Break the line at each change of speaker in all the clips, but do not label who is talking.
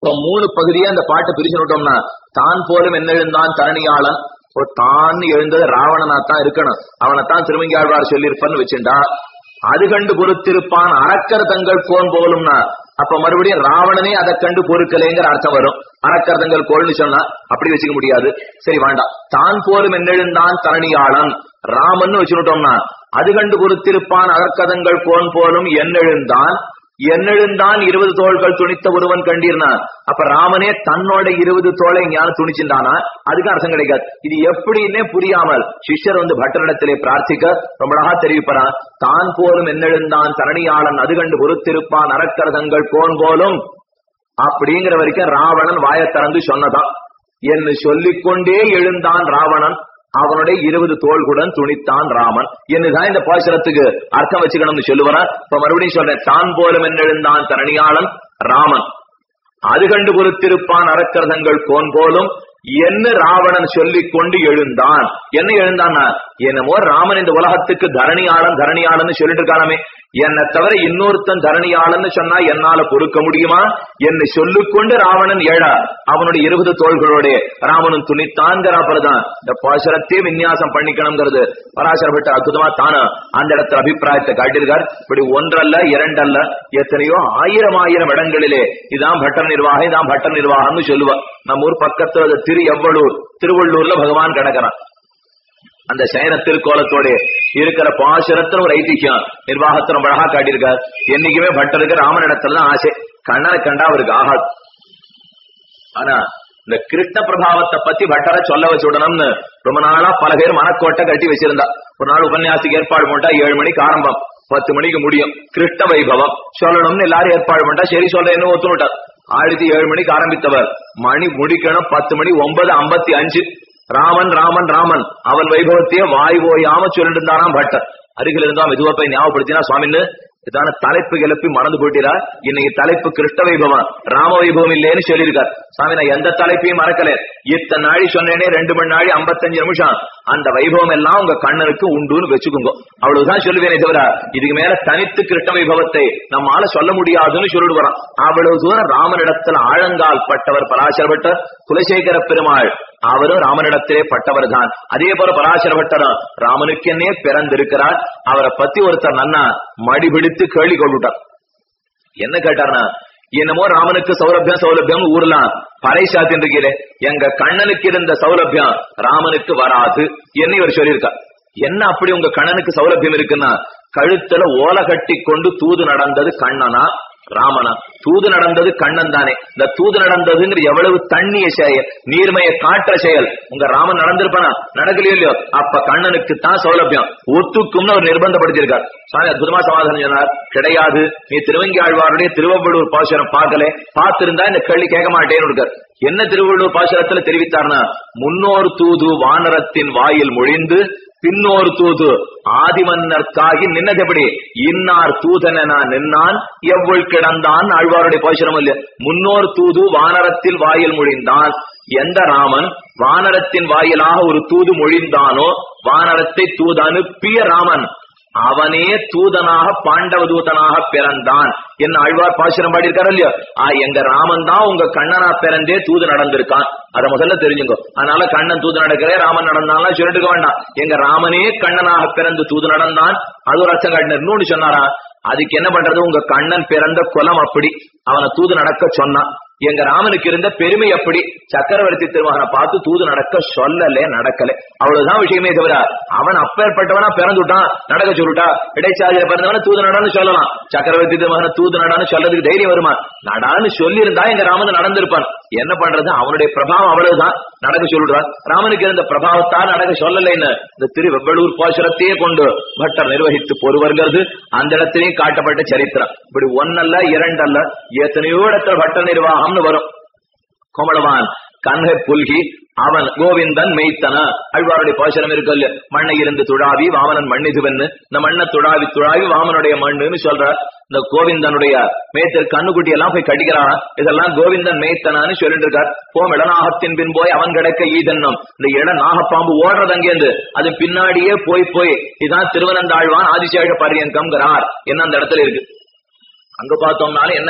இப்போ மூணு பகுதியா அந்த பாட்டை பிரிச்சு விட்டோம்னா தான் போலும் என்னெழுந்தான் தரணியாளன் ஒரு தான் எழுந்தது ராவணனா தான் இருக்கணும் அவனைத்தான் திருமங்கியாழ்வார் சொல்லியிருப்பான்னு வச்சுண்டா அது கண்டு பொறுத்திருப்பான் அறக்கர் தங்கள் கோன் போலும்னா அப்ப மறுபடியும் ராவணனே அதை கண்டு பொறுக்கலைங்கிற அர்த்தம் வரும் அறக்கர் தங்கள் கோல்னு சொன்னா அப்படி வச்சுக்க முடியாது சரி வேண்டாம் தான் போலும் என்னெழுந்தான் தரணியாளன் ராமன் வச்சுட்டோம்னா அது கண்டு பொறுத்திருப்பான் அறக்கதங்கள் கோன் போலும் என்னெழுந்தான் என்னெழுந்தான் இருபது தோள்கள் துணித்த ஒருவன் கண்டீர்னான் அப்ப ராமனே தன்னோட இருபது தோளை ஞான துணிச்சிருந்தானா அதுக்கு அர்த்தம் கிடைக்காது இது எப்படின்னே புரியாமல் சிஷ்யர் வந்து பட்டரிடத்திலே பிரார்த்திக்க ரொம்ப அழகா தெரிவிப்பறான் தான் போலும் என்னெழுந்தான் தரணியாளன் அது கண்டு பொறுத்திருப்பான் அறக்கரதங்கள் கோன் போலும் அப்படிங்கிற வரைக்கும் ராவணன் வாயை திறந்து சொன்னதான் என்று சொல்லிக்கொண்டே எழுந்தான் ராவணன் அவனுடைய இருபது தோள்குடன் துணித்தான் ராமன் என்னதான் இந்த பாசுரத்துக்கு அர்த்தம் வச்சுக்கணும்னு சொல்லுவரா இப்ப மறுபடியும் சொல்றேன் தான் போலும் என்னெழுந்தான் தரணியாளன் ராமன் அது கண்டு பொறுத்திருப்பான் அறக்கரதங்கள் கோன் போலும் என்ன ராவணன் சொல்லிக் கொண்டு எழுந்தான் என்ன எழுந்தான்னா என்னமோ ராமன் இந்த உலகத்துக்கு தரணியாளன் தரணியாளன்னு சொல்லிட்டு இருக்கானமே என்னை தவிர இன்னொருத்தன் தரணியாளன்னு சொன்னா என்னால பொறுக்க முடியுமா என்னை சொல்லிக்கொண்டு ராவணன் எழ அவனுடைய இருபது தோள்களோட ராமனும் துணித்தான்கிற அப்புறம்தான் இந்த பாசுரத்தையே விநியாசம் பண்ணிக்கணுங்கிறது பராசரப்பட்ட அற்புதமா தானே அந்த இடத்துல அபிப்பிராயத்தை காட்டியிருக்கார் இப்படி ஒன்றல்ல இரண்டல்ல எத்தனையோ ஆயிரம் ஆயிரம் இடங்களிலே இதான் பட்டர் நிர்வாகம் இதான் பட்டர் நிர்வாகம்னு சொல்லுவா நம்ம ஊர் பக்கத்துல அது திரு எவ்வளூர் திருவள்ளூர்ல பகவான் கிடக்கிறான் அந்த சயன திருக்கோலத்தோட இருக்கிற பாசுரத்துல ஒரு ஐதிஹ்யம் நிர்வாகத்தை ரொம்ப அழகா காட்டியிருக்கார் என்னைக்குமே பட்டருக்கு ராமன் இடத்துல தான் ஆசை கண்ணனை கண்டா அவருக்கு ஆகாது ஆனா இந்த கிருஷ்ண பிரபாவத்தை பத்தி பட்டரை சொல்ல வச்சு விடணும்னு ரொம்ப நாளா பல பேர் மனக்கோட்டை கட்டி வச்சிருந்தா ஒரு நாள் உபன்யாசத்துக்கு ஏற்பாடு பண்ணிட்டா ஏழு மணிக்கு ஆரம்பம் பத்து மணிக்கு முடியும் கிருஷ்ண வைபவம் சொல்லணும்னு எல்லாரும் ஏற்பாடு பண்ணிட்டா சரி சொல்றேன்னு ஒத்துனுட்டார் ஆயிரத்தி ஏழு மணிக்கு ஆரம்பித்தவர் மணி முடிக்கணும் பத்து மணி ஒன்பது ஐம்பத்தி அஞ்சு ராமன் ராமன் ராமன் அவன் வைபவத்தையே வாய் ஓயாம சொல்லிட்டு இருந்தாராம் பட்டர் அருகில் இருந்தா மெதுவா போய் ஞாபகப்படுத்தினா சுவாமின்னு இதான தலைப்பு கிளப்பி மறந்து போயிட்டீரா இன்னைக்கு தலைப்பு கிருஷ்ண வைபவம் ராம வைபவம் இல்லைன்னு சொல்லியிருக்கார் சாமி நான் எந்த தலைப்பையும் மறக்கல இத்தனை நாளி சொன்னேனே ரெண்டு மணி நாளி ஐம்பத்தஞ்சு நிமிஷம் அந்த வைபவம் எல்லாம் உங்க கண்ணனுக்கு உண்டுன்னு வச்சுக்கோங்க அவ்வளவுதான் சொல்லுவேனே தவிர இதுக்கு மேல தனித்து கிருஷ்ண வைபவத்தை நம்மால சொல்ல முடியாதுன்னு சொல்லிட்டு வரான் அவ்வளவு தூரம் ராமனிடத்துல ஆழங்கால் பட்டவர் பராசரப்பட்டர் குலசேகர பெருமாள் அவரும் ராமனிடத்திலே பட்டவர் தான் அதே போல பராசர பட்டரும் ராமனுக்கென்னே பிறந்திருக்கிறார் அவரை பத்தி ஒருத்தர் நன்னா மடி பிடித்து கேள்வி கொண்டுட்டார் என்ன கேட்டார்னா என்னமோ ராமனுக்கு சௌலபியம் சௌலபியம் ஊர்லாம் பறைசாத்தின் இருக்கிறே எங்க கண்ணனுக்கு இருந்த சௌலபியம் ராமனுக்கு வராது என்ன இவர் சொல்லியிருக்கார் என்ன அப்படி உங்க கண்ணனுக்கு சௌலபியம் இருக்குன்னா கழுத்துல ஓலை கட்டி கொண்டு தூது நடந்தது கண்ணனா ராமனா தூது நடந்தது கண்ணன் தானே இந்த தூது நடந்ததுங்கிற எவ்வளவு தண்ணிய செயல் நீர்மைய காற்ற செயல் உங்க ராமன் நடந்திருப்பானா நடக்கலையோ இல்லையோ அப்ப கண்ணனுக்கு தான் சௌலபியம் ஒத்துக்கும்னு அவர் நிர்பந்தப்படுத்தியிருக்கார் சாமி அற்புதமா சமாதானம் சொன்னார் கிடையாது நீ திருவங்கி ஆழ்வாருடைய திருவள்ளூர் பாசுரம் பார்க்கல பார்த்திருந்தா இந்த கேள்வி கேட்க மாட்டேன்னு இருக்கார் என்ன திருவள்ளூர் பாசுரத்துல தெரிவித்தார்னா முன்னோர் தூது வானரத்தின் வாயில் மொழிந்து பின்னோர் தூது ஆதிமன்னர்க்காகி நின்னது எப்படி இன்னார் தூதன நின்னான் எவ்வள் கிடந்தான் ஆழ்வாருடைய பாசுரம் இல்ல முன்னோர் தூது வானரத்தில் வாயில் மொழிந்தான் எந்த ராமன் வானரத்தின் வாயிலாக ஒரு தூது மொழிந்தானோ வானரத்தை தூது அனுப்பிய ராமன் அவனே தூதனாக பாண்டவ தூதனாக பிறந்தான் என்ன ஆழ்வார் பாசுரம் பாடியிருக்காரு இல்லையோ ஆ எங்க ராமன் தான் உங்க கண்ணனா பிறந்தே தூது நடந்திருக்கான் அத முதல்ல தெரிஞ்சுங்க அதனால கண்ணன் தூது நடக்கிறே ராமன் நடந்தான்லாம் சொல்லிட்டு இருக்க வேண்டாம் எங்க ராமனே கண்ணனாக பிறந்து தூது நடந்தான் அது ஒரு அர்த்தம் காட்டினார் இன்னொன்னு சொன்னாரா அதுக்கு என்ன பண்றது உங்க கண்ணன் பிறந்த குலம் அப்படி அவனை தூது நடக்க சொன்னான் எங்க ராமனுக்கு இருந்த பெருமை அப்படி சக்கரவர்த்தி திருமகனை பார்த்து தூது நடக்க சொல்லல நடக்கல அவ்வளவுதான் விஷயமே தவிர அவன் அப்பேற்பட்டவனா பிறந்துட்டான் நடக்க சொல்லிட்டா இடைச்சாதியில பிறந்தவன தூது நடான்னு சொல்லலாம் சக்கரவர்த்தி திருமகனை தூது நடான்னு சொல்லதுக்கு தைரியம் வருமா நடான்னு சொல்லி இருந்தா எங்க ராமன் நடந்திருப்பான் என்ன பண்றது அவனுடைய பிரபாவம் அவ்வளவுதான் நடக்க சொல்லிடுறான் ராமனுக்கு இருந்த பிரபாவத்தால் நடக்க சொல்லலைன்னு இந்த திரு வெவ்வளூர் பாசுரத்தையே கொண்டு பட்டர் நிர்வகித்து பொறுவர்கிறது அந்த இடத்திலையும் காட்டப்பட்ட சரித்திரம் இப்படி ஒன்னல்ல இரண்டல்ல எத்தனையோ இடத்துல பட்ட நிர்வாகம்னு வரும் கோமளவான் கண்கை புல்கி அவன் கோவிந்தன் மெய்த்தன அழ்வாருடைய பாசனம் இருக்கு இல்ல மண்ணை இருந்து துழாவி வாமனன் மண்ணிதுவன்னு இந்த மண்ணை துழாவி துழாவி வாமனுடைய மண்ணுன்னு சொல்ற இந்த கோவிந்தனுடைய மேய்த்தர் கண்ணுக்குட்டி எல்லாம் போய் கடிக்கிறான் இதெல்லாம் கோவிந்தன் மேய்த்தனான்னு சொல்லிட்டு இருக்கார் போம் இடநாகத்தின் பின் போய் அவன் கிடைக்க ஈதன்னம் இந்த இட நாகப்பாம்பு ஓடுறது அங்கேருந்து அது பின்னாடியே போய் போய் இதான் திருவனந்தாழ்வான் ஆதிசேஷ பரியங்கம்ங்கிறார் என்ன அந்த இடத்துல இருக்கு அங்க பார்த்தோம்னாலும் என்ன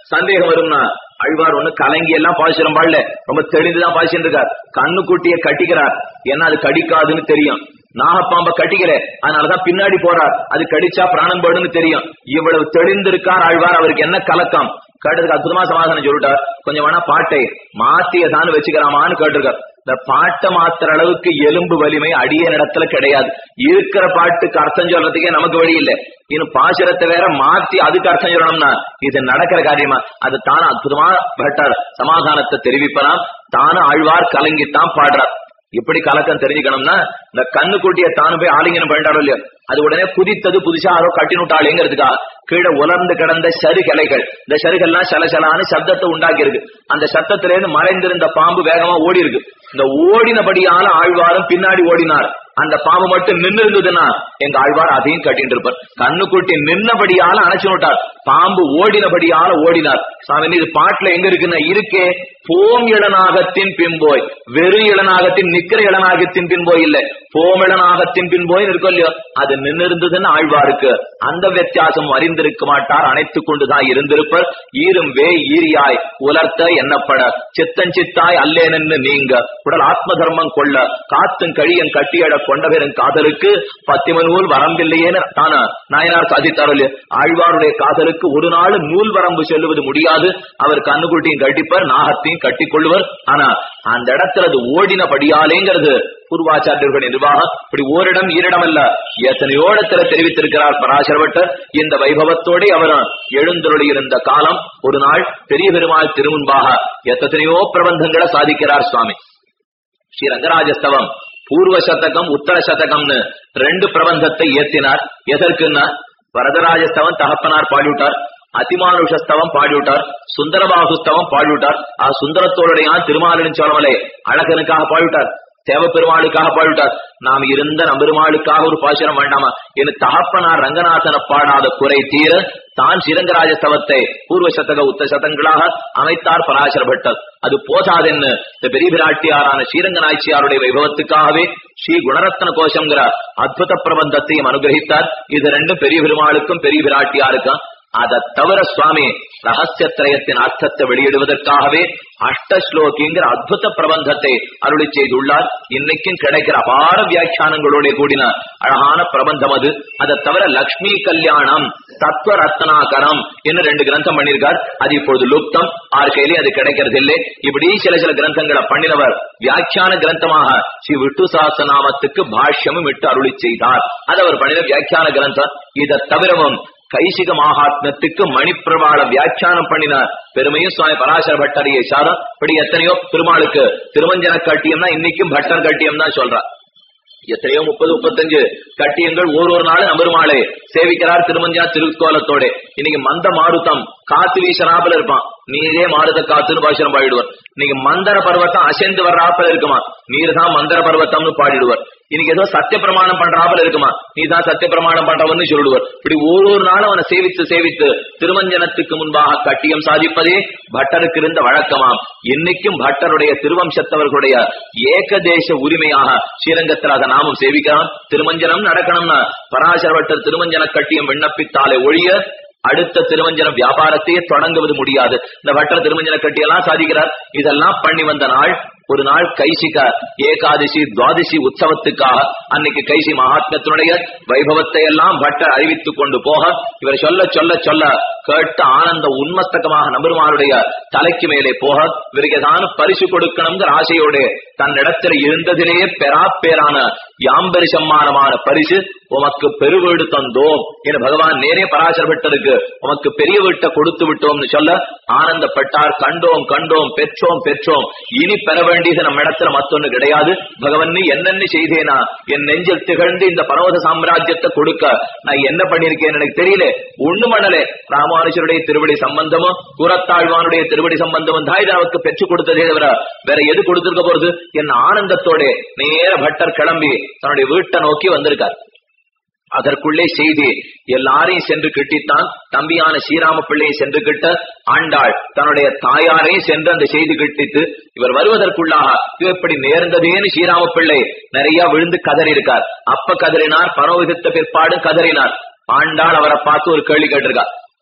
சந்தேகம் வரும்னா அழ்வார் ஒண்ணு கலங்கி எல்லாம் பாய்ச்சிரும் பாடல ரொம்ப தெளிந்துதான் பாய்ச்சிட்டு இருக்கார் கண்ணு குட்டிய கட்டிக்கிறார் ஏன்னா அது கடிக்காதுன்னு தெரியும் நாகப்பாம்ப கட்டிக்கிற அதனாலதான் பின்னாடி போறார் அது கடிச்சா பிராணம் போடுன்னு தெரியும் இவ்வளவு தெளிந்திருக்கார் ஆழ்வார் அவருக்கு என்ன கலக்கம் கேட்டதுக்கு அற்புதமா சமாதானம் சொல்லிட்டார் கொஞ்சம் வேணா பாட்டை மாத்தியதான்னு வச்சுக்கிறாமான்னு கேட்டிருக்கார் இந்த பாட்டை மாத்துற அளவுக்கு எலும்பு வலிமை அடிய இடத்துல கிடையாது இருக்கிற பாட்டுக்கு அர்த்தம் சொல்றதுக்கே நமக்கு வழி இல்லை இன்னும் பாசுரத்தை வேற மாத்தி அதுக்கு அர்த்தம் சொல்லணும்னா இது நடக்கிற காரியமா அது தானும் அற்புதமா பட்டார் சமாதானத்தை தெரிவிப்பலாம் தானும் ஆழ்வார் கலங்கித்தான் பாடுறார் எப்படி கலக்கம் தெரிஞ்சுக்கணும்னா இந்த கண்ணு கூட்டிய தானு போய் ஆலிங்கனம் பண்ணிட்டாரோ இல்லையோ அது உடனே குதித்தது புதுசா யாரோ கட்டினுட்டாளேங்கிறதுக்கா கீழே உலர்ந்து கிடந்த சருகலைகள் இந்த சருகெல்லாம் சலசலான்னு சப்தத்தை உண்டாக்கி இருக்கு அந்த சத்தத்திலேருந்து மறைந்திருந்த பாம்பு வேகமா ஓடி இருக்கு இந்த ஓடினபடியால ஆழ்வாரும் பின்னாடி ஓடினார் அந்த பாம்பு மட்டும் நின்னு இருந்ததுன்னா எங்க ஆழ்வார் அதையும் கட்டிட்டு இருப்பார் கண்ணுக்குட்டி நின்னபடியால அணைச்சு விட்டார் பாம்பு ஓடினபடியால ஓடினார் சாமி இது பாட்டுல எங்க இருக்குன்னா இருக்கே போம் இளநாகத்தின் பின்போய் வெறும் இளநாகத்தின் நிக்கிற இளநாகத்தின் பின்போய் இல்ல போம் இளநாகத்தின் பின்போய் இருக்கும் இல்லையோ அது நின்னு இருந்ததுன்னு ஆழ்வாருக்கு அந்த வித்தியாசம் அறிந்திருக்க மாட்டார் அணைத்துக் கொண்டுதான் இருந்திருப்பர் ஈரும் வே ஈரியாய் உலர்த்த எண்ணப்பட சித்தன் சித்தாய் அல்லேனன்னு நீங்க உடல் ஆத்ம தர்மம் கொள்ள காத்தும் கழியன் கட்டியட கொண்ட பெரும் காதலுக்கு பத்திம நூல் வரம்பில்லையேன்னு தான நாயனார் சாதித்தார் இல்லையா ஆழ்வாருடைய காதலுக்கு ஒரு நாள் நூல் வரம்பு செல்லுவது முடியாது அவர் கண்ணுக்குட்டியும் கட்டிப்பர் நாகத்தையும் கட்டிக் கொள்வர் ஆனா அந்த இடத்துல அது ஓடினபடியாலேங்கிறது பூர்வாச்சாரியர்களுடைய நிர்வாகம் இப்படி ஓரிடம் ஈரிடம் அல்ல எத்தனையோ இடத்துல தெரிவித்திருக்கிறார் பராசரவட்டர் இந்த வைபவத்தோட அவர் எழுந்தருளி இருந்த காலம் ஒரு நாள் பெரிய பெருமாள் திருமுன்பாக எத்தனையோ பிரபந்தங்களை சாதிக்கிறார் சுவாமி ஸ்ரீ ரங்கராஜஸ்தவம் பூர்வ சதகம் உத்தர சதகம்னு ரெண்டு பிரபந்தத்தை ஏத்தினார் எதற்குன்னா வரதராஜஸ்தவம் தகப்பனார் பாடிவிட்டார் அதிமானுஷஸ்தவம் பாடிவிட்டார் சுந்தரபாகுஸ்தவம் பாடிவிட்டார் ஆ சுந்தரத்தோடைய திருமாலின் சோழமலை அழகனுக்காக பாடிவிட்டார் தேவ பெருமாளுக்காக பாடிவிட்டார் நாம் இருந்த நம்பெருமாளுக்காக ஒரு பாசுரம் வேண்டாமா என் தகப்பனார் ரங்கநாதன பாடாத குறை தீர தான் ஸ்ரீரங்கராஜஸ்தவத்தை பூர்வ சதக உத்த சதங்களாக அமைத்தார் பராசர பட்டர் அது போதாதென்னு இந்த பெரிய பிராட்டியாரான ஸ்ரீரங்க நாய்ச்சியாருடைய வைபவத்துக்காகவே ஸ்ரீ குணரத்ன கோஷங்கிற அற்புத பிரபந்தத்தையும் அனுகிரகித்தார் இது ரெண்டும் பெரிய பெருமாளுக்கும் பெரிய பிராட்டியாருக்கும் அதை தவிர சுவாமி ரகசியத்திரயத்தின் அர்த்தத்தை வெளியிடுவதற்காகவே அஷ்டஸ்லோகிங்கிற அற்புத பிரபந்தத்தை அருளி செய்துள்ளார் இன்னைக்கும் கிடைக்கிற அபார வியாக்கியானங்களோட கூடின அழகான பிரபந்தம் அது அதை தவிர லக்ஷ்மி கல்யாணம் தத்துவ ரத்னாகரம் என்று ரெண்டு கிரந்தம் பண்ணியிருக்கார் அது இப்பொழுது லுப்தம் ஆறு கையிலே அது கிடைக்கிறது இல்லை இப்படி சில சில கிரந்தங்களை பண்ணினவர் வியாக்கியான கிரந்தமாக ஸ்ரீ விட்டு சாசநாமத்துக்கு பாஷ்யமும் விட்டு அருளி செய்தார் அது அவர் பண்ணின வியாக்கியான கிரந்தம் இதை தவிரவும் கைசிக மகாத்மத்துக்கு மணிப்பிரபாள வியாக்கியானம் பண்ணின பெருமையும் சுவாமி பராசர பட்டரையை சாரம் இப்படி எத்தனையோ பெருமாளுக்கு திருமஞ்சன கட்டியம்னா இன்னைக்கும் பட்டர் கட்டியம் தான் சொல்றார் எத்தனையோ முப்பது முப்பத்தஞ்சு கட்டியங்கள் ஒரு ஒரு நாள் நம்பெருமாளை சேவிக்கிறார் திருமஞ்சனா திருக்கோலத்தோட இன்னைக்கு மந்த மாருத்தம் காத்து வீசறாப்புல இருப்பான் நீரே மாருத காத்துன்னு பாசனம் பாடிடுவார் இன்னைக்கு மந்தர பர்வத்தம் அசைந்து வர்றாப்புல இருக்குமா நீர் தான் மந்தர பர்வத்தம்னு பாடிடுவார் இன்னைக்கு ஏதோ சத்திய பிரமாணம் பண்றாப்புல இருக்குமா நீ தான் சத்திய பிரமாணம் பண்றவன்னு சொல்லிடுவார் இப்படி ஒரு ஒரு நாளும் அவனை சேவித்து சேவித்து திருமஞ்சனத்துக்கு முன்பாக கட்டியம் சாதிப்பதே பட்டருக்கு இருந்த வழக்கமாம் இன்னைக்கும் பட்டருடைய திருவம்சத்தவர்களுடைய ஏகதேச உரிமையாக ஸ்ரீரங்கத்தில் அதை நாமும் சேவிக்கலாம் திருமஞ்சனம் நடக்கணும்னா பராசர பட்டர் திருமஞ்சன கட்டியம் விண்ணப்பித்தாலே ஒழிய அடுத்த திருமஞ்சன வியாபாரத்தையே தொடங்குவது முடியாது இந்த வட்டர திருமஞ்சன கட்டியெல்லாம் சாதிக்கிறார் இதெல்லாம் பண்ணி வந்த நாள் ஒரு நாள் கைசிக ஏகாதசி துவாதசி உற்சவத்துக்காக அன்னைக்கு கைசி மகாத்மத்தினுடைய வைபவத்தை எல்லாம் பட்டர் அறிவித்துக் கொண்டு போக இவர் சொல்ல சொல்ல சொல்ல கேட்ட ஆனந்த உன்மத்தகமாக நம்பெருமானுடைய தலைக்கு மேலே போக இவருக்கு ஏதான பரிசு கொடுக்கணுங்கிற ஆசையோடு தன்னிடத்தில் இருந்ததிலேயே பெறா பேரான யாம்பரி சம்மானமான பரிசு உமக்கு பெருவீடு தந்தோம் என பகவான் நேரே பராசர பட்டருக்கு உமக்கு பெரிய வீட்டை கொடுத்து விட்டோம்னு சொல்ல ஆனந்தப்பட்டார் கண்டோம் கண்டோம் பெற்றோம் பெற்றோம் இனி பெற வேண்டியது நம்ம இடத்துல மத்தொன்னு கிடையாது பகவன் நீ என்னென்ன செய்தேனா என் நெஞ்சில் திகழ்ந்து இந்த பரவத சாம்ராஜ்யத்தை கொடுக்க நான் என்ன பண்ணிருக்கேன்னு எனக்கு தெரியல ஒண்ணு பண்ணல ராமானுஜருடைய திருவடி சம்பந்தமும் குரத்தாழ்வானுடைய திருவடி சம்பந்தமும் தான் இதை நமக்கு பெற்றுக் கொடுத்ததே தவிர வேற எது கொடுத்திருக்க போறது என் ஆனந்தத்தோட நேர பட்டர் கிளம்பி தன்னுடைய வீட்டை நோக்கி வந்திருக்கார் அதற்குள்ளே செய்தி எல்லாரையும் சென்று கிட்டித்தான் தம்பியான ஸ்ரீராம பிள்ளையை சென்று கிட்ட ஆண்டாள் தன்னுடைய தாயாரையும் சென்று அந்த செய்தி கிட்டித்து இவர் வருவதற்குள்ளாக இது எப்படி நேர்ந்ததேன்னு ஸ்ரீராம பிள்ளை நிறைய விழுந்து கதறி இருக்கார் அப்ப கதறினார் பரவவிதத்த பிற்பாடு கதறினார் ஆண்டாள் அவரை பார்த்து ஒரு கேள்வி கேட்டிருக்கார்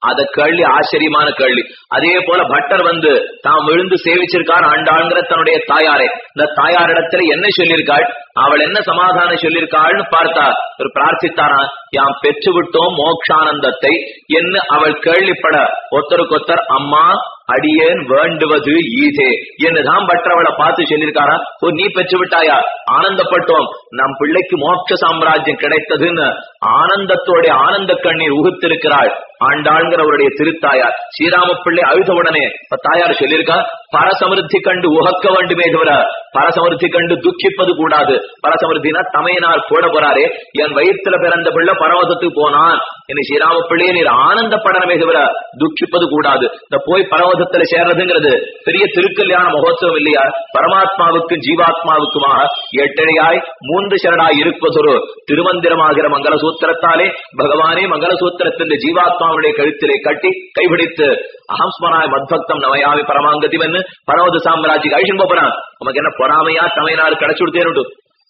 அத கேள்வி ஆச்சரியமான கேள்வி அதே போல பட்டர் வந்து தாம் விழுந்து சேவிச்சிருக்கார் ஆண்டாள்ங்கிற தன்னுடைய தாயாரே இந்த தாயாரிடத்துல என்ன சொல்லியிருக்காள் அவள் என்ன சமாதானம் சொல்லியிருக்காள்னு பார்த்தா ஒரு பிரார்த்தித்தாரா யாம் பெற்று விட்டோம் மோக்ஷானந்தத்தை என்று அவள் கேள்விப்பட ஒத்தருக்கொத்தர் அம்மா அடியேன் வேண்டுவது ஈதே என்றுதான் பற்றவளை பார்த்து சொல்லியிருக்காரா ஓ நீ பெற்று விட்டாயா ஆனந்தப்பட்டோம் நம் பிள்ளைக்கு மோட்ச சாம்ராஜ்யம் கிடைத்ததுன்னு ஆனந்தத்தோட ஆனந்த கண்ணீர் உகுத்திருக்கிறாள் ஆண்டாள்ங்கிறவருடைய திருத்தாயார் ஸ்ரீராம பிள்ளை அழுத உடனே இப்ப தாயார் சொல்லியிருக்கா பரசமிருத்தி கண்டு உகக்க வேண்டுமே தவிர பரசமிருத்தி கண்டு துக்கிப்பது கூடாது பரசமிருத்தினா தமையனார் போட போறாரே என் வயிற்றுல பிறந்த பிள்ளை பரவசத்துக்கு போனான் என்று ஸ்ரீராம பிள்ளையை நீர் ஆனந்தப்படணுமே தவிர துக்கிப்பது கூடாது இந்த போய் பரவசத்துல சேர்றதுங்கிறது பெரிய திருக்கல்யாண மகோத்சவம் இல்லையா பரமாத்மாவுக்கும் ஜீவாத்மாவுக்குமாக எட்டழையாய் மூன்று சரடாய் இருப்பதொரு திருமந்திரமாகிற மங்கள சூத்திரத்தாலே பகவானே மங்கள சூத்திரத்தின் ஜீவாத்மாவுடைய கழுத்திலே கட்டி கைபிடித்து அகம்ஸ்மராய் மத்பக்தம் நவயாமி பரமாங்கதிவன் பரவத சாம்ராஜ்ய அழிச்சுன்னு போறான் நமக்கு என்ன பொறாமையா தமையனார் கிடைச்சு கொடுத்தேன்னு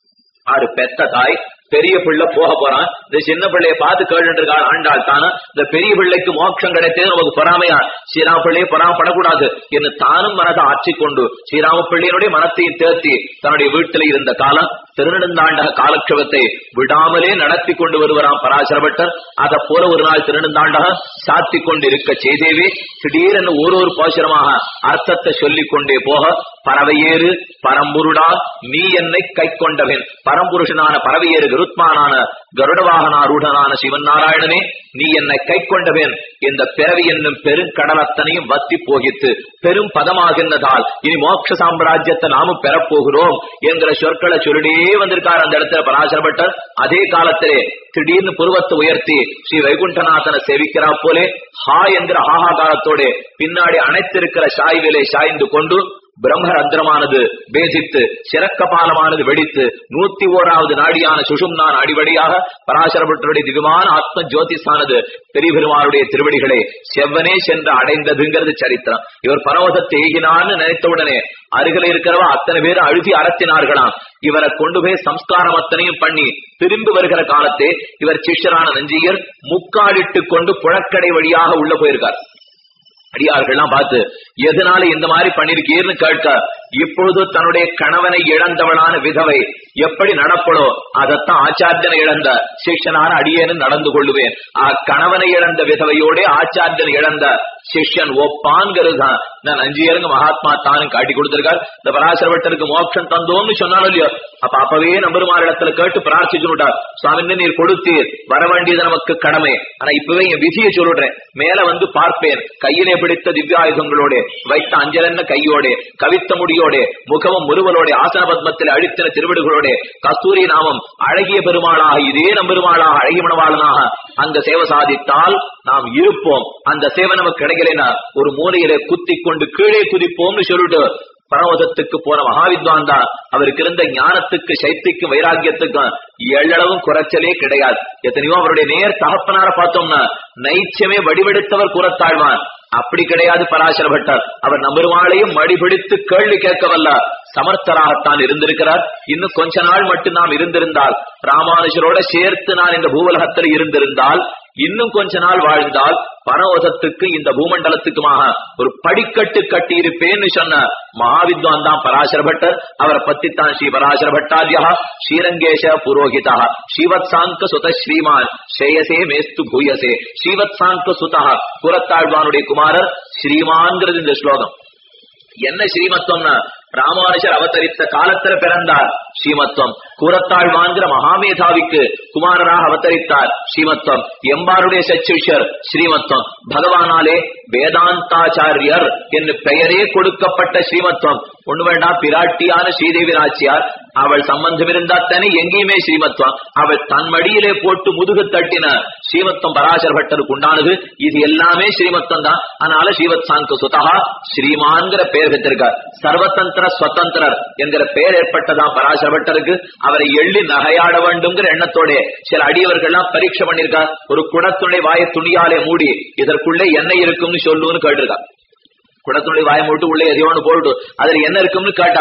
ஆறு பெத்த தாய் பெரிய பிள்ளை போக போறான் இந்த சின்ன பிள்ளைய பார்த்து கேட்டு இருக்காள் ஆண்டாள் தானே இந்த பெரிய பிள்ளைக்கு மோட்சம் கிடைத்தது நமக்கு பொறாமையா ஸ்ரீராம பிள்ளையை பொறாமப்படக்கூடாது என்று தானும் மனதை ஆற்றிக்கொண்டு ஸ்ரீராம பிள்ளையினுடைய மனத்தையும் தேர்த்தி தன்னுடைய வீட்டில் இருந்த காலம் திருநெடுந்தாண்டக காலக்ஷேபத்தை விடாமலே நடத்தி கொண்டு வருவராம் பராசரபட்டர் அத போல ஒரு நாள் திருநெடுந்தாண்டக சாத்தி கொண்டு இருக்க செய்தேவே திடீரென ஒரு ஒரு பாசுரமாக அர்த்தத்தை சொல்லிக் கொண்டே போக பறவையேறு பரம்புருடா நீ என்னை கை கொண்டவன் பரம்புருஷனான பறவையேறு கருத்மானான கருடவாகனாரூடனான சிவன் நாராயணனே நீ என்னை கை கொண்டவன் இந்த பிறவி என்னும் பெருங்கடலத்தனையும் வத்தி போகித்து பெரும் பதமாகின்றதால் இனி மோட்ச சாம்ராஜ்யத்தை நாமும் பெறப்போகிறோம் என்கிற சொற்களை சொல்லிடே வந்திருக்கார் அந்த இடத்துல பராசரப்பட்டர் அதே காலத்திலே திடீர்னு புருவத்தை உயர்த்தி ஸ்ரீ வைகுண்டநாதனை சேவிக்கிறா போலே ஹா என்கிற ஹாஹாகாரத்தோட பின்னாடி அணைத்திருக்கிற சாய்விலே சாய்ந்து கொண்டு பிரம்மரந்திரமானது பேசித்து சிறக்கபாலமானது வெடித்து நூத்தி ஓராவது நாடியான சுஷும்னான் அடிவடியாக பராசரப்பட்டருடைய திவ்யமான ஆத்ம ஜோதிஷானது பெரிய பெருமாளுடைய திருவடிகளை செவ்வனே சென்று அடைந்ததுங்கிறது சரித்திரம் இவர் பரவசத்தை ஏகினான்னு நினைத்தவுடனே அருகில் இருக்கிறவ அத்தனை பேர் அழுதி அரத்தினார்களாம் இவரை கொண்டு போய் சம்ஸ்காரம் அத்தனையும் பண்ணி திரும்பி வருகிற காலத்தே இவர் சிஷ்யரான நஞ்சியர் முக்காடிட்டு கொண்டு புழக்கடை வழியாக உள்ள போயிருக்கார் அடியார்கள்லாம் பார்த்து எதனால இந்த மாதிரி பண்ணிருக்கீர்னு கேட்க இப்பொழுது தன்னுடைய கணவனை இழந்தவளான விதவை எப்படி நடப்படோ அதத்தான் ஆச்சாரியனை இழந்த சிஷ்யனான அடியேன்னு நடந்து கொள்ளுவேன் ஆ கணவனை இழந்த விதவையோட ஆச்சாரியன் இழந்த சிஷ்யன் ஒப்பான்கிறது தான் நான் அஞ்சியருங்க மகாத்மா தானும் காட்டி கொடுத்திருக்கார் இந்த பராசரவட்டருக்கு மோட்சம் தந்தோம்னு சொன்னாலும் இல்லையோ அப்ப அப்பவே நம்பருமாரிடத்துல கேட்டு பிரார்த்திச்சுட்டார் சுவாமி நீர் கொடுத்தீர் வர வேண்டியது நமக்கு கடமை ஆனா இப்பவே என் விதியை சொல்லிடுறேன் மேல வந்து பார்ப்பேன் கையிலே பிடித்த திவ்யாயுதங்களோட வைத்த அஞ்சலன்ன கையோட கவித்த முடியோட முகமும் முருவலோட ஆசன பத்மத்தில் அழித்தின திருவிடுகளோட கஸ்தூரி நாமம் அழகிய பெருமாளாக இதே நம்பெருமாளாக அழகிய மணவாளனாக அந்த சேவை சாதித்தால் நாம் இருப்போம் அந்த சேவை நமக்கு கிடைக்கலனா ஒரு மூலையில குத்தி கொண்டு கீழே குதிப்போம்னு சொல்லிட்டு பரவதத்துக்கு போன மகாவித்வான் தான் அவருக்கு இருந்த ஞானத்துக்கு சைத்திக்கும் வைராக்கியத்துக்கும் எள்ளளவும் குறைச்சலே கிடையாது எத்தனையோ அவருடைய நேர் தகப்பனார பார்த்தோம்னா நைச்சமே வடிவெடுத்தவர் கூறத்தாழ்வான் அப்படி கிடையாது பராசர பட்டர் அவர் நம்பருவாளையும் மடிபிடித்து கேள்வி கேட்கவல்ல சமர்த்தராகத்தான் இருந்திருக்கிறார் இன்னும் கொஞ்ச நாள் மட்டும் நாம் இருந்திருந்தால் ராமானுஜரோட சேர்த்து நான் இந்த பூவலகத்தில் இருந்திருந்தால் இன்னும் கொஞ்ச நாள் வாழ்ந்தால் பரவசத்துக்கு இந்த பூமண்டலத்துக்குமாக ஒரு படிக்கட்டு கட்டி இருப்பேன்னு சொன்ன மகாவித்வான் தான் பராசர பட்டர் அவரை பத்தித்தான் ஸ்ரீ பராசர பட்டாரியா ஸ்ரீரங்கேஷ புரோஹிதா ஸ்ரீவத் சாங்க சுத ஸ்ரீமான் ஸ்ரேயசே மேஸ்து பூயசே ஸ்ரீவத் சாங்க சுதா புறத்தாழ்வானுடைய குமாரர் ஸ்ரீமான்கிறது இந்த ஸ்லோகம் என்ன ஸ்ரீமத்துவம்னா ராமானுஜர் அவதரித்த காலத்துல பிறந்தார் ஸ்ரீமத்துவம் கூரத்தாழ்வான்கிற மகாமேதாவிக்கு குமாரராக அவதரித்தார் ஸ்ரீமத்துவம் எம்பாருடைய சச்சுஷர் ஸ்ரீமத்துவம் பகவானாலே வேதாந்தாச்சாரியர் என்று பெயரே கொடுக்கப்பட்ட ஸ்ரீமத்துவம் ஒண்ணு வேண்டாம் பிராட்டியான ஸ்ரீதேவி நாச்சியார் அவள் சம்பந்தம் இருந்தா தானே எங்கேயுமே ஸ்ரீமத்துவம் அவள் தன் மடியிலே போட்டு முதுகு தட்டின ஸ்ரீமத்துவம் பராசர பட்டருக்கு உண்டானது இது எல்லாமே ஸ்ரீமத்தம் தான் அதனால ஸ்ரீவத் சாங்க சுதா ஸ்ரீமான்கிற பெயர் பெற்றிருக்கார் சர்வதந்திர ஸ்வதந்திரர் என்கிற பெயர் ஏற்பட்டதான் பராசர பட்டருக்கு அவரை எள்ளி நகையாட வேண்டும்ங்கிற எண்ணத்தோட சில அடியவர்கள்லாம் பரீட்சை பண்ணிருக்கார் ஒரு குடத்துணை வாயை துணியாலே மூடி இதற்குள்ளே என்ன இருக்கும்னு சொல்லுன்னு கேட்டிருக்கார் குடத்துடைய வாயை மூட்டு உள்ளே எதையோன்னு போட்டு அதுல என்ன இருக்கும்னு கேட்டார்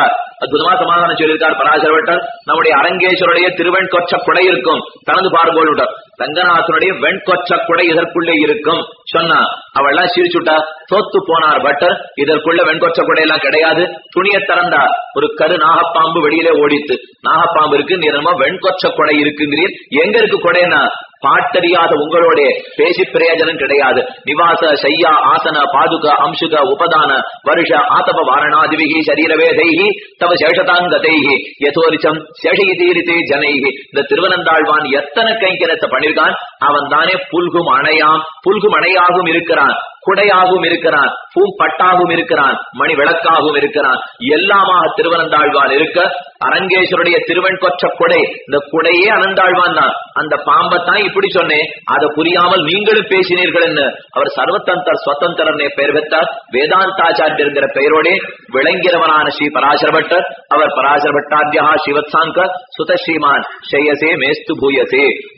அற்புதமா சமாதானம் சொல்லியிருக்கார் பராசரவட்டர் நம்முடைய அரங்கேஸ்வருடைய திருவெண் கொச்ச குடை இருக்கும் தனது பார்கோளுடன் ரங்கநாதனுடைய வெண்கொச்ச குடை இதற்குள்ளே இருக்கும் சொன்னா அவள்லாம் சிரிச்சுட்டா தோத்து போனார் பட்டர் இதற்குள்ள வெண்கொச்ச குடையெல்லாம் கிடையாது துணியை திறந்தா ஒரு கரு நாகப்பாம்பு வெளியிலே ஓடித்து நாகப்பாம்பு இருக்கு நீ என்னமோ வெண்கொச்ச குடை இருக்குங்கிறீர் எங்க இருக்கு குடைனா பாட்டறியாத உங்களோட பேசி பிரயோஜனம் கிடையாது நிவாச சையா ஆசன பாதுக அம்சுக உபதான வருஷ ஆதப வாரணாதிவிகி சரீரவேதைகி தவ சேஷதாங்கதைகி யதோரிச்சம் சேஷகிதீரித்தே ஜனைகி இந்த திருவனந்தாழ்வான் எத்தனை கைங்கரத்தை பண்ணிருக்கான் அவன் தானே புல்கும் அணையாம் புல்கும் அணையாகவும் இருக்கிறான் குடையாகவும் இருக்கிறான் பூம்பட்டாகவும் இருக்கிறான் மணி விளக்காகவும் இருக்கிறான் எல்லாமாக திருவனந்தாழ்வான் இருக்க அரங்கேஸ்வருடைய திருவெண்கொற்ற குடை இந்த குடையே அனந்தாழ்வான் தான் அந்த பாம்பத்தான் இப்படி சொன்னேன் அதை புரியாமல் நீங்களும் பேசினீர்கள் என்று அவர் சர்வதந்தர் சுவதந்திரனே பெயர் பெற்றார் வேதாந்தாச்சாரியர் என்கிற பெயரோடே விளங்கிறவனான ஸ்ரீ பராசரபட்டர் அவர் பராசரபட்டாத்தியா சிவத்சாங்க சுத ஸ்ரீமான் ஷேயசே மேஸ்து பூயசே